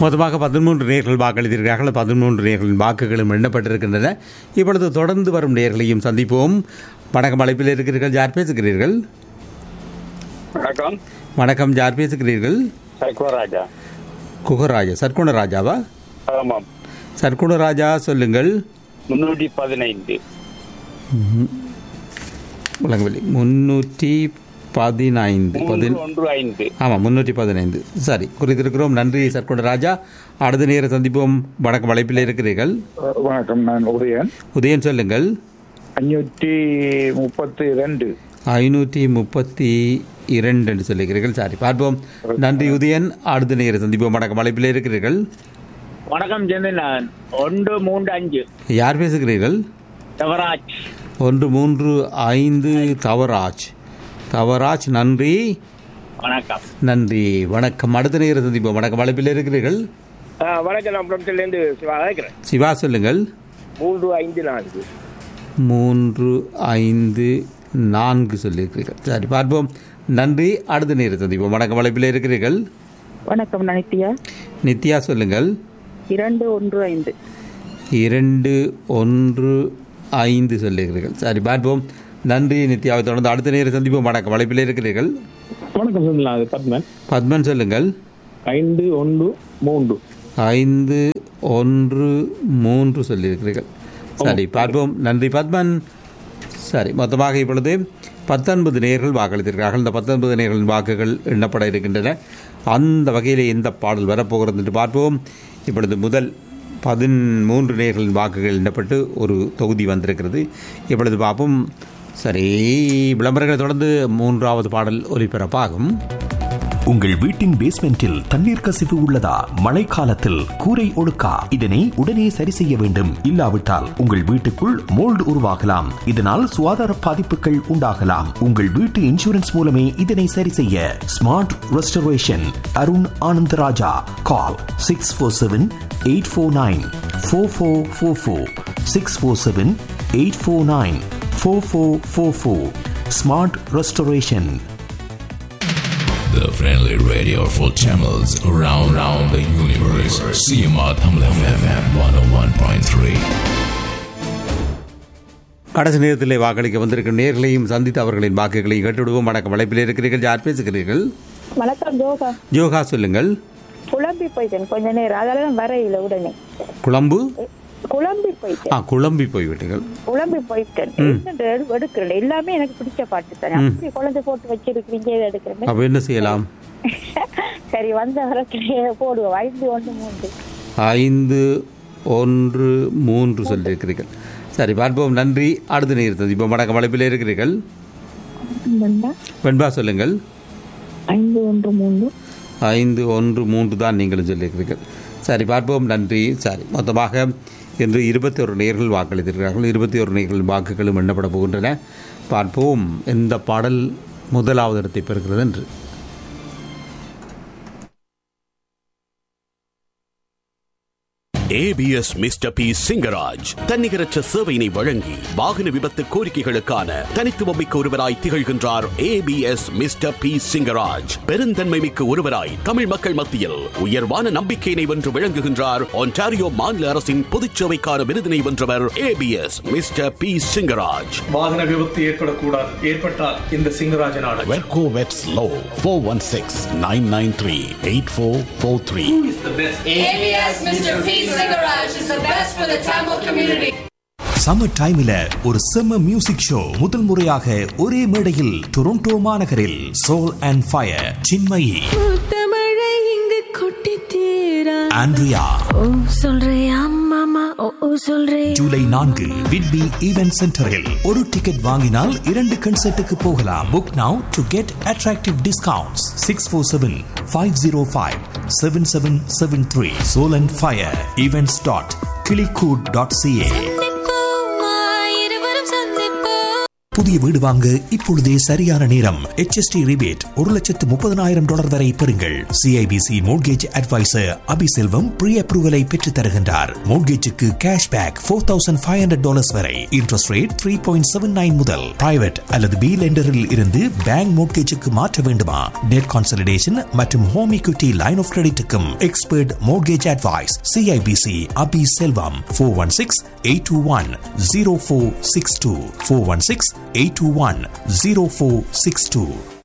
மொத்தமாக பதிமூன்று நேர்கள் வாக்களித்திருக்கிறார்கள் பதிமூன்று நேர்களின் வாக்குகளும் எண்ணப்பட்டிருக்கின்றன இப்பொழுது தொடர்ந்து வரும் நேர்களையும் சந்திப்போம் வணக்கம் அழைப்பில் இருக்கிறீர்கள் யார் பேசுகிறீர்கள் வணக்கம் வணக்கம் யார் பேசுகிறீர்கள் சர்க்குவராஜா குகராஜா சர்க்குணராஜாவா ஆமாம் சர்க்குணராஜா சொல்லுங்கள் முன்னூற்றி பதினைந்து விளங்கவில்லை முன்னூற்றி பதினைந்து மூன்று பதின் ஒன்று ஐந்து ஆமாம் முன்னூற்றி பதினைந்து சரி குறித்திருக்கிறோம் நன்றி சர்க்குணராஜா அடுத்த நேரம் சந்திப்போம் வணக்கம் அழைப்பில் இருக்கிறீர்கள் வணக்கம் நான் உதயன் உதயன் சொல்லுங்கள் அஞ்சூற்றி முப்பத்தி ரெண்டு ஐநூற்றி முப்பத்தி இரண்டு என்று சொல்லுகிறீர்கள் சாரி பார்ப்போம் நன்றி உதயன் அடுத்த நேரம் சந்திப்போம் வணக்கம் அழைப்பில் இருக்கிறீர்கள் வணக்கம் நான் ஒன்று மூன்று அஞ்சு யார் பேசுகிறீர்கள் தவராஜ் ஒன்று மூன்று ஐந்து தவராஜ் தவராஜ் நன்றி வணக்கம் நன்றி வணக்கம் அடுத்த நேரம் சந்திப்போம் வணக்கம் அழைப்பில் இருக்கிறீர்கள் வணக்கம் நான் புலத்திலிருந்து சிவா அழைக்கிறேன் சிவா சொல்லுங்கள் மூன்று ஐந்து நான்கு மூன்று ஐந்து நான்கு சொல்லியிருக்கிறீர்கள் சரி பார்ப்போம் நன்றி அடுத்த நேரம் சந்திப்போம் வணக்கம் அழைப்பில் இருக்கிறீர்கள் வணக்கம் நித்யா நித்யா சொல்லுங்கள் இரண்டு ஒன்று ஐந்து இரண்டு ஒன்று ஐந்து சொல்லுகிறீர்கள் சரி பார்ப்போம் நன்றி நித்யாவை தொடர்ந்து அடுத்த நேரம் சந்திப்போம் வணக்கம் அழைப்பில் இருக்கிறீர்கள் வணக்கம் சொல்லலாம் அது பத்மன் பத்மன் சொல்லுங்கள் ஐந்து ஒன்று மூன்று ஐந்து ஒன்று மூன்று சொல்லியிருக்கிறீர்கள் சரி பார்ப்போம் நன்றி பத்மன் சரி மொத்தமாக இப்பொழுது பத்தொன்பது நேர்கள் வாக்களித்திருக்கிறார்கள் இந்த பத்தொன்பது நேர்களின் வாக்குகள் எண்ணப்பட இருக்கின்றன அந்த வகையில் எந்த பாடல் வரப்போகிறது என்று பார்ப்போம் இப்பொழுது முதல் பதிமூன்று நேர்களின் வாக்குகள் எண்ணப்பட்டு ஒரு தொகுதி வந்திருக்கிறது இப்பொழுது பார்ப்போம் சரி விளம்பரங்களை தொடர்ந்து மூன்றாவது பாடல் ஒலிபரப்பாகும் உங்கள் வீட்டின் பேஸ்மெண்டில் தண்ணீர் கசிவு உள்ளதா மழைக்காலத்தில் கூரை ஒழுக்கா இதனை உடனே சரி செய்ய வேண்டும் இல்லாவிட்டால் உங்கள் வீட்டுக்குள் மோல்டு உருவாகலாம் இதனால் சுகாதார பாதிப்புகள் உண்டாகலாம் உங்கள் வீட்டு இன்சூரன்ஸ் மூலமே இதனை சரி செய்ய smart restoration Arun Anandaraja call six four seven eight four nine four four four four six four seven eight four nine four four four four smart restoration The friendly radio for channels around, around the universe. CMR Tamil FM 101.3. கடைசி நேரத்தில் வாக்களிக்க வந்திருக்கும் நேர்களையும் சந்தித்து அவர்களின் வாக்குகளையும் கேட்டுவிடுவோம் வணக்கம் அழைப்பில் இருக்கிறீர்கள் யார் பேசுகிறீர்கள் வணக்கம் ஜோகா யோகா சொல்லுங்கள் குழம்பி போயிட்டேன் கொஞ்ச நேரம் அதெல்லாம் வரையில உடனே குழம்பு குழம்பி ஆ போயிட்டேன் குழம்பி போய்விட்டீர்கள் குழம்பி போயிட்டேன் என்னண்டு எடு- எடுக்கிறேன் எல்லாமே எனக்கு பிடிச்ச பாட்டு தானே அப்படி குழந்தை போட்டு வச்சிருக்கீங்க இதை எடுக்கிறேன் அப்போ என்ன செய்யலாம் சரி வந்த வரத்திலே போடுவோம் ஐந்து ஒன்று மூன்று ஐந்து ஒன்று மூன்று சொல்லியிருக்கிறீர்கள் சரி பார்ப்போம் நன்றி அடுத்த நேரம் சந்திப்போம் வணக்கம் அழைப்பில் இருக்கிறீர்கள் ரெண்டா? வெண்பா சொல்லுங்கள் ஐந்து ஒன்று மூன்று ஐந்து ஒன்று மூன்று தான் நீங்களும் சொல்லியிருக்கிறீர்கள் சரி பார்ப்போம் நன்றி சரி மொத்தமாக இன்று இருபத்தி ஒரு நேர்கள் வாக்களித்திருக்கிறார்கள் இருபத்தி ஒரு நேர்கள் வாக்குகளும் எண்ணப்பட போகின்றன பார்ப்போம் எந்த பாடல் முதலாவது இடத்தை பெறுகிறது என்று ஏபிஎஸ் மிஸ்டர் பி சிங்கராஜ் தன்னிகரற்ற சேவையினை வழங்கி வாகன விபத்து கோரிக்கைகளுக்கான தனித்துவமிக்க ஒருவராய் திகழ்கின்றார் ஏபிஎஸ் மிஸ்டர் பி சிங்கராஜ் பெருந்தன்மை மிக்க ஒருவராய் தமிழ் மக்கள் மத்தியில் உயர்வான நம்பிக்கையினை வென்று விளங்குகின்றார் ஒன்டாரியோ மாநில அரசின் பொதுச்சேவைக்கான விருதினை வென்றவர் ஏபிஎஸ் மிஸ்டர் பி சிங்கராஜ் வாகன விபத்து ஏற்படக்கூடாது ஏற்பட்டால் இந்த சிங்கராஜனான வெர்கோ வெட்ஸ் லோ four one six nine nine three eight four four three ABS Mr. P. Garage is the best for the Tamil community. Summer டைம்ல ஒரு செம்ம மியூசிக் ஷோ முதல் முறையாக ஒரே மேடையில் டொரண்டோ மாநகரில் சோல் அண்ட் ஃபயர் சின்மயி தமிழை இங்கு கொட்டி தீரா ஆண்ட்ரியா ஓ சொல்றியா மாமா ஓ ஓ சொல்றே ஜூலை நான்கு விட்பி ஈவென்ட் சென்டரில் ஒரு டிக்கெட் வாங்கினால் இரண்டு கன்சர்ட்டுக்கு போகலாம் book now to get attractive discounts six four seven five zero five seven seven seven three soul and fire events dot கிளிகூட் டாட் சிஏ புதிய வீடு வாங்க இப்பொழுதே சரியான நேரம் HST ரிபேட் ஒரு லட்சத்து முப்பதனாயிரம் டாலர் வரை பெறுங்கள் CIBC mortgage adviser Abiselvam pre அப்ரூவலை பெற்றுத் தருகின்றார் மோட்கேஜுக்கு cash back four thousand five hundred dollars வரை interest rate three point seven nine முதல் பிரைவேட் அல்லது பி லெண்டரில் இருந்து பேங்க் மோட்கேஜுக்கு மாற்ற வேண்டுமா டெட் கான்சலிடேஷன் மற்றும் ஹோம் equity லைன் ஆஃப் கிரெடிட்டுக்கும் expert mortgage advice CIBC Abi Selvam four one six eight two one zero four six two four one six eight two one zero four six two